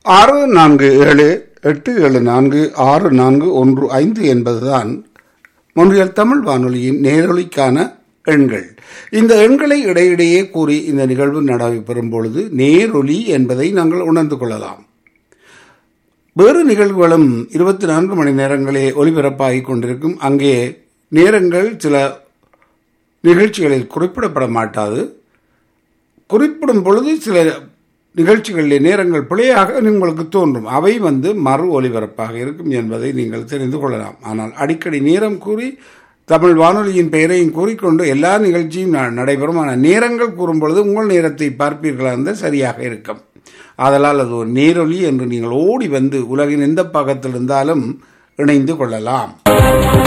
ஆறு நான்கு ஏழு எட்டு ஏழு நான்கு ஆறு நான்கு ஒன்று ஐந்து என்பதுதான் மொன்றியல் தமிழ் வானொலியின் நேரொலிக்கான எண்கள் இந்த எண்களை இடையிடையே கூறி இந்த நிகழ்வு நடைபெறும் பொழுது நேரொலி என்பதை நாங்கள் உணர்ந்து கொள்ளலாம் வேறு நிகழ்வுகளும் இருபத்தி நான்கு மணி நேரங்களே ஒலிபரப்பாகிக் கொண்டிருக்கும் அங்கே நேரங்கள் சில நிகழ்ச்சிகளில் குறிப்பிடப்பட மாட்டாது குறிப்பிடும் பொழுது சில நிகழ்ச்சிகளிலே நேரங்கள் பிழையாக உங்களுக்கு தோன்றும் அவை வந்து மறு ஒலிபரப்பாக இருக்கும் என்பதை நீங்கள் தெரிந்து கொள்ளலாம் ஆனால் அடிக்கடி நேரம் கூறி தமிழ் வானொலியின் பெயரையும் கூறிக்கொண்டு எல்லா நிகழ்ச்சியும் ந- நடைபெறும் ஆனால் நேரங்கள் கூறும் பொழுது உங்கள் நேரத்தை பார்ப்பீர்களா இருந்தால் சரியாக இருக்கும் ஆதலால் அது ஒரு நேரொலி என்று நீங்கள் ஓடி வந்து உலகின் எந்த பக்கத்தில் இருந்தாலும் இணைந்து கொள்ளலாம்